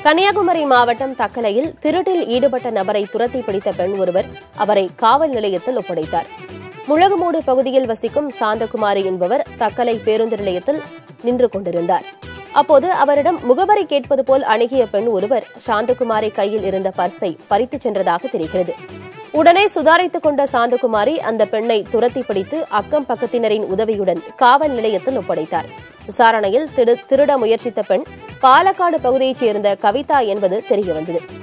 கன்னியாகுமரி மாவட்டம் தக்கலையில் திருட்டில் ஈடுபட்ட நபரை துரத்தி பிடித்த பெண் ஒருவர் அவரை காவல் நிலையத்தில் ஒப்படைத்தார் முழகுமூடு பகுதியில் வசிக்கும் சாந்தகுமாரி என்பவர் தக்கலை பேருந்து நிலையத்தில் நின்று கொண்டிருந்தார் அப்போது அவரிடம் முகவரி கேட்பது போல் அணுகிய பெண் ஒருவர் சாந்தகுமாரி கையில் இருந்த பர்ஸை பறித்துச் சென்றதாக தெரிகிறது உடனே சுதாரித்துக் கொண்ட சாந்தகுமாரி அந்த பெண்ணை துரத்தி பிடித்து அக்கம் பக்கத்தினரின் உதவியுடன் காவல் நிலையத்தில் ஒப்படைத்தார் விசாரணையில் திடு- திருட முயற்சித்த பெண் பாலக்காடு பகுதியைச் சேர்ந்த கவிதா என்பது தெரியவந்தது